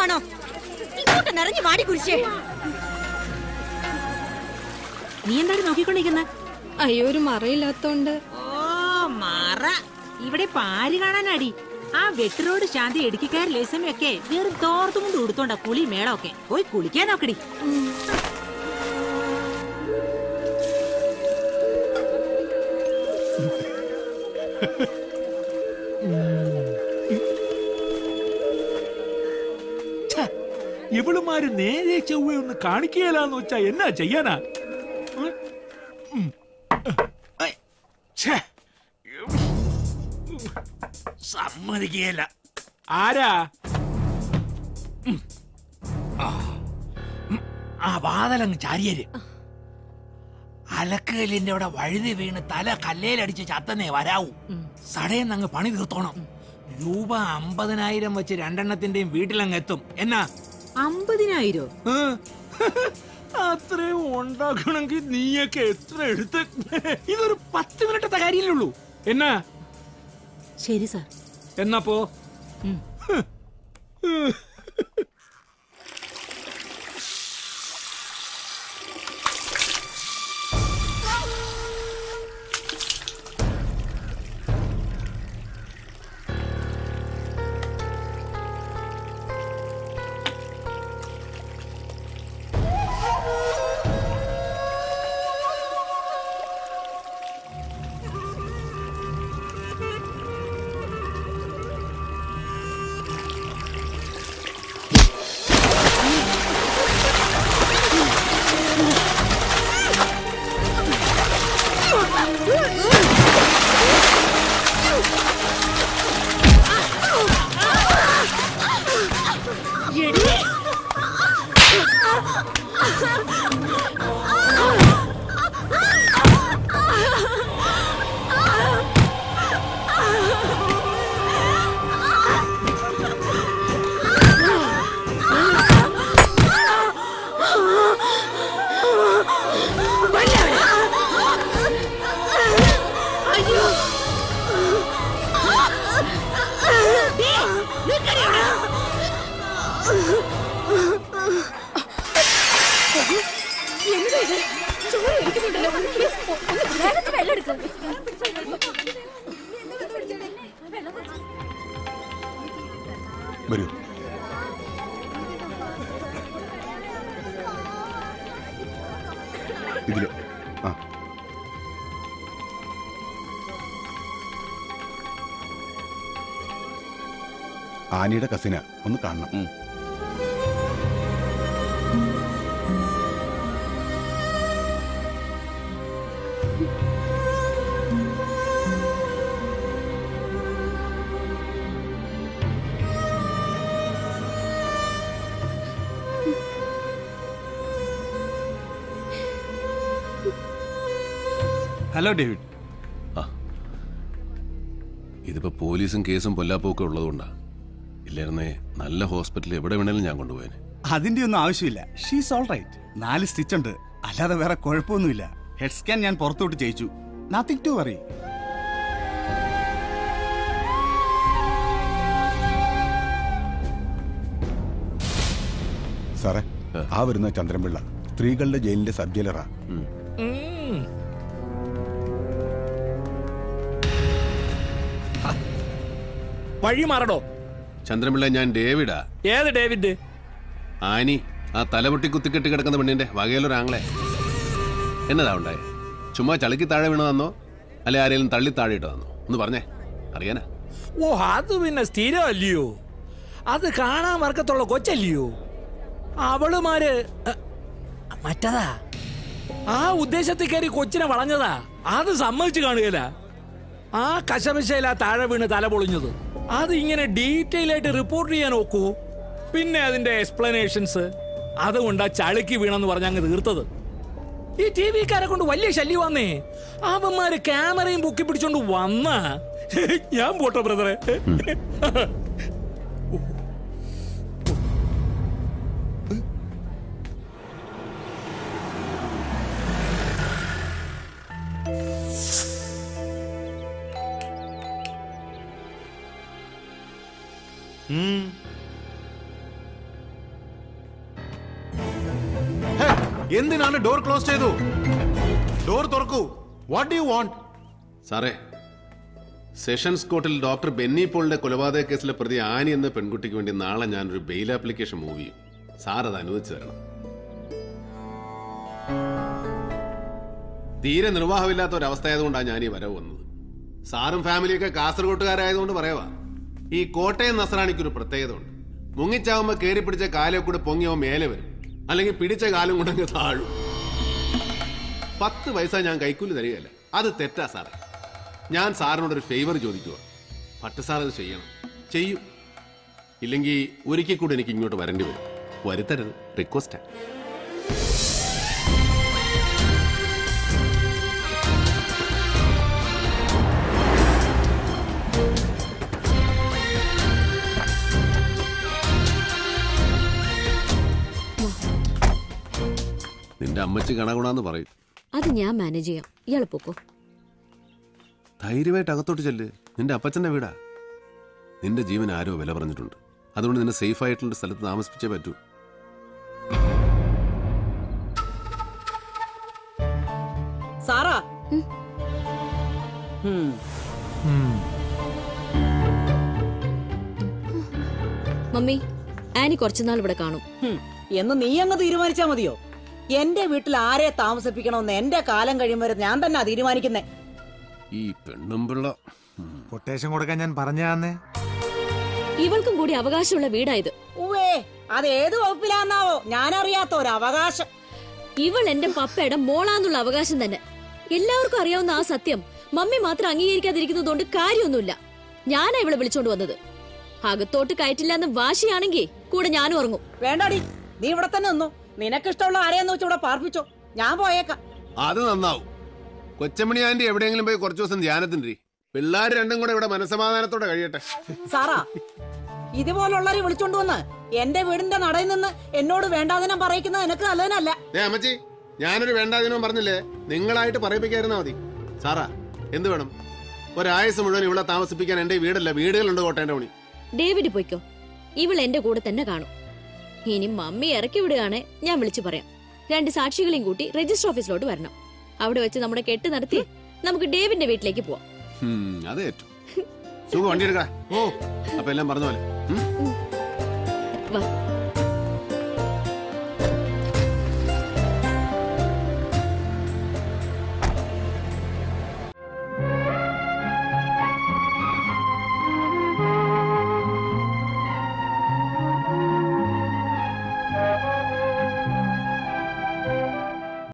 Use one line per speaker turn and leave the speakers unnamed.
പാവമാണോ ഇങ്ങോട്ട് നിറഞ്ഞു മാടി കുരിശേ
നീ എന്താണ് നോക്കിക്കൊണ്ടിരിക്കുന്നത്
അയ്യോ ഒരു മറയില്ലാത്തോണ്ട്
ഓ മറ ഇവിടെ പാല് കാണാനടി ആ വെട്ടിറോഡ് ശാന്തി ഇടുക്കിക്കാർ ലേസമയൊക്കെ വെറും തോർത്തും കൊണ്ട് ഉടുത്തോണ്ടാ കുളി മേളമൊക്കെ പോയി കുളിക്കാൻ നോക്കടി
ഛെ, ഇവളുമാര് നേരെ ചൊവ്വ ഒന്ന് കാണിക്കുകയില്ലാന്ന് വെച്ചാ എന്നാ ചെയ്യാനാ ഉം. ഉം. ഐ. ഛെ. സമ്മതിക്കുകയില്ല ആരാ ഉം. ആ. ഉം. ആ വാതലങ്ങ് ചാരിയര് അലക്കലിന്റെ അവിടെ വഴുതി വീണ് തല കല്ലേലടിച്ച് ചത്തനെ വരാവൂ സടയെന്നങ്ങ് പണി തീർത്തോണം രൂപ അമ്പതിനായിരം വെച്ച് രണ്ടെണ്ണത്തിന്റെയും വീട്ടിലങ്ങ് എത്തും എന്നാ
അമ്പതിനായിരോ
ഏ? അത്രയും ഉണ്ടാക്കണമെങ്കിൽ നീയൊക്കെ എത്ര എടുത്ത് ഇതൊരു പത്ത് മിനിറ്റത്തെ കാര്യമില്ലുള്ളൂ എന്നാ
ശരി സാർ
എന്നപ്പോ
ഉം.
എന്താ ഇത് ചോര ഇരിക്കുന്നുണ്ടല്ലോ പ്ലീസ്, ഒന്ന് വേഗത്തിൽ വെള്ളം എടുക്ക്.
വരൂ ഇതില് ആ ആനിയുടെ കസിന ഒന്ന് കാണണം
ഹലോ ഡേവിഡ്
ഇതിപ്പോ പോലീസും കേസും പൊല്ലാപ്പൊക്കെ ഉള്ളതുകൊണ്ടാ ഇല്ലായിരുന്നേ നല്ല ഹോസ്പിറ്റലിൽ എവിടെ വേണേലും ഞാൻ കൊണ്ടുപോയേനെ
അതിന്റെ ഒന്നും ആവശ്യമില്ല ഷീസ് ഓൾ റൈറ്റ് നാല് സ്റ്റിച്ച് ഉണ്ട് അല്ലാതെ വേറെ കുഴപ്പമൊന്നുമില്ല ഹെഡ് സ്കാൻ ഞാൻ പുറത്തോട്ട് ചെയ്യിച്ചു നത്തിങ് ടു വറി
സാറേ ആ വരുന്ന ചന്ദ്രൻപിള്ള സ്ത്രീകളുടെ ജയിലിന്റെ സബ് ജയിലറാ
വഴി മാറടോ
ചന്ദ്രപിള്ള ഞാൻ ഡേവിഡാ
ഏത് ഡേവിഡ്
ആനി ആ തലപൊട്ടി കുത്തിക്കെട്ടി കിടക്കുന്ന പെണ്ണിന്റെ വകയിലൊരാങ്ങളെ എന്നതാ ഉണ്ടായേ ചുമ്മാ ചളിക്ക് താഴെ വീണ തന്നോ അല്ലെ ആരെങ്കിലും തള്ളി താഴെ ഇട്ട് തന്നോ ഒന്ന് പറഞ്ഞേ അറിയാനാ
ഓ അത് പിന്നെ സ്ഥിരമല്ലയോ അത് കാണാൻ വർക്കത്തുള്ള കൊച്ചല്ലയോ അവളുമാര് അ, മറ്റതാ ആ ഉദ്ദേശത്തിൽ കയറി കൊച്ചിനെ വളഞ്ഞതാ അത് സമ്മതിച്ചു കാണുകയില്ല ആ കശപശയില താഴെ വീണ് തല പൊളിഞ്ഞത് അത് ഇങ്ങനെ ഡീറ്റെയിൽ ആയിട്ട് റിപ്പോർട്ട് ചെയ്യാൻ നോക്കൂ പിന്നെ അതിന്റെ എക്സ്പ്ലനേഷൻസ് അതുകൊണ്ടാ ചളുക്കി വീണെന്ന് പറഞ്ഞ അങ്ങ് തീർത്തത് ഈ ടി വിക്കാരെ കൊണ്ട് വലിയ ശല്യം വന്നേ അവന്മാര് ക്യാമറയും പൊക്കി പിടിച്ചോണ്ട് വന്ന ഞാൻ പോട്ടോ ബ്രദറെ
എന്തിനാണ് ഡോർ ക്ലോസ് ചെയ്തു ഡോർ തുറക്കൂ വാട്ട് ഡു യു വാണ്ട്
സാറേ സെഷൻസ് കോർട്ടിൽ ഡോക്ടർ ബെന്നി പോളിന്റെ കൊലപാതക കേസിലെ പ്രതി ആനി എന്ന പെൺകുട്ടിക്ക് വേണ്ടി നാളെ ഞാനൊരു ബെയിൽ ആപ്ലിക്കേഷൻ മൂവ് ചെയ്യും സാർ അത് അനുവദിച്ചു തരണം തീരെ നിർവാഹമില്ലാത്ത ഒരവസ്ഥയായതുകൊണ്ടാണ് ഞാൻ ഈ വരവ് വന്നത് സാറും ഫാമിലിയൊക്കെ കാസർഗോട്ടുകാരായതുകൊണ്ട് പറയവാ ഈ കോട്ടയം നസ്രാണിക്കൊരു പ്രത്യേകത ഉണ്ട് മുങ്ങിച്ചാവുമ്പോ കയറി പിടിച്ച കാലെ കൂടെ പൊങ്ങിയോ മേലെ വരും അല്ലെങ്കിൽ പിടിച്ച കാലം കൊണ്ടങ്ങ് താഴും പത്ത് പൈസ ഞാൻ കൈക്കൂലി തരികയല്ല അത് തെറ്റാ സാറേ ഞാൻ സാറിനോട് ഒരു ഫേവർ ചോദിക്കുക പട്ട് സാർ അത് ചെയ്യണം ചെയ്യും ഇല്ലെങ്കിൽ ഒരിക്കൽ കൂടി എനിക്ക് ഇങ്ങോട്ട് വരേണ്ടി വരും വരുത്തരുത് റിക്വസ്റ്റാ നിന്റെ അമ്മച്ചി കണകുണാന്ന് പറയും
അത് ഞാൻ മാനേജ് ചെയ്യാം ഇയാൾ പൊക്കോ
ധൈര്യമായിട്ട് അകത്തോട്ട് ചെല്ല് നിന്റെ അപ്പച്ചന്റെ വീടാ നിന്റെ ജീവൻ ആരോ വില പറഞ്ഞിട്ടുണ്ട് അതുകൊണ്ട് നിന്നെ സേഫ് ആയിട്ടുള്ള സ്ഥലത്ത് താമസിപ്പിച്ചേ പറ്റൂ
സാറാ
മമ്മി ആനി കുറച്ചുനാൾ ഇവിടെ കാണും
ഹും, എന്ന് നീ അങ്ങ് തീരുമാനിച്ചാ മതിയോ എന്റെ വീട്ടിൽ ആരെ താമസിപ്പിക്കണമെന്ന് എന്റെ കാലം കഴിയും വരെ ഞാൻ തന്നെ തീരുമാനിക്കുന്നേ
ഈ പെണ്ണും പിള്ള
കൊട്ടേഷൻ കൊടുക്കാൻ ഞാൻ പറഞ്ഞാന്നേ
ഇവൾക്കും കൂടി അവകാശമുള്ള വീടായത്
ഉവേ അത് ഏത് വകുപ്പിലാന്നാവോ ഞാനറിയാത്ത ഒരു അവകാശം
ഇവൾ എന്റെ പപ്പയുടെ മോളാന്നുള്ള അവകാശം തന്നെ എല്ലാവർക്കും അറിയാവുന്ന ആ സത്യം മമ്മി മാത്രം അംഗീകരിക്കാതിരിക്കുന്നതുകൊണ്ട് കാര്യമൊന്നുമില്ല ഞാനാ ഇവളെ വിളിച്ചോണ്ട് വന്നത് അകത്തോട്ട് കയറ്റില്ല എന്ന് വാശിയാണെങ്കിൽ കൂടെ ഞാനും ഉറങ്ങും
വേണ്ടാടി നീ ഇവിടെ തന്നെ നിന്നോ നിനക്കിഷ്ടമുള്ള ആരെയെന്ന് വെച്ച് ഇവിടെ പാർപ്പിച്ചോ ഞാൻ പോയേക്കാം
അത് നന്നാവും കൊച്ചമണി ആന്റി എവിടെയെങ്കിലും പോയി കുറച്ചു ദിവസം ധ്യാനത്തിൻ്റെ പിള്ളേർ രണ്ടും കൂടെ ഇവിടെ മനസമാധാനത്തോടെ കഴിയട്ടെ
സാറാ ഇതുപോലുള്ളവരെ വിളിച്ചോണ്ട് വന്ന് എന്റെ വീടിന്റെ നടയിൽ നിന്ന് എന്നോട് വേണ്ടാതിനം പറയിക്കുന്നത് എനിക്ക് നല്ലതിനല്ല
ദേ അമ്മച്ചി ഞാനൊരു വേണ്ടാതിനോ പറഞ്ഞില്ലേ നിങ്ങളായിട്ട് പറയിപ്പിക്കായിരുന്നാ മതി സാറാ എന്ത് വേണം ഒരായുസ് മുഴുവൻ ഇവിടെ താമസിപ്പിക്കാൻ എന്റെ വീടല്ല വീടുകളുണ്ട് കോട്ടേന്റെ പണി
ഡേവിഡ് പൊയ്ക്കോ ഇവൾ എന്റെ കൂടെ തന്നെ കാണും ഇനി മമ്മി ഇറക്കി വിടുകയാണെ ഞാൻ വിളിച്ചു പറയാം രണ്ട് സാക്ഷികളെയും കൂട്ടി രജിസ്റ്റർ ഓഫീസിലോട്ട് വരണം അവിടെ വെച്ച് നമ്മുടെ കെട്ട് നടത്തി നമുക്ക് ഡേവിഡിന്റെ വീട്ടിലേക്ക് പോവാം
ഹും, അത് ഏറ്റു സുഖം വണ്ടി എടുക്കാം ഓ അപ്പൊ എല്ലാം പറഞ്ഞ പോലെ ഉം?
വാ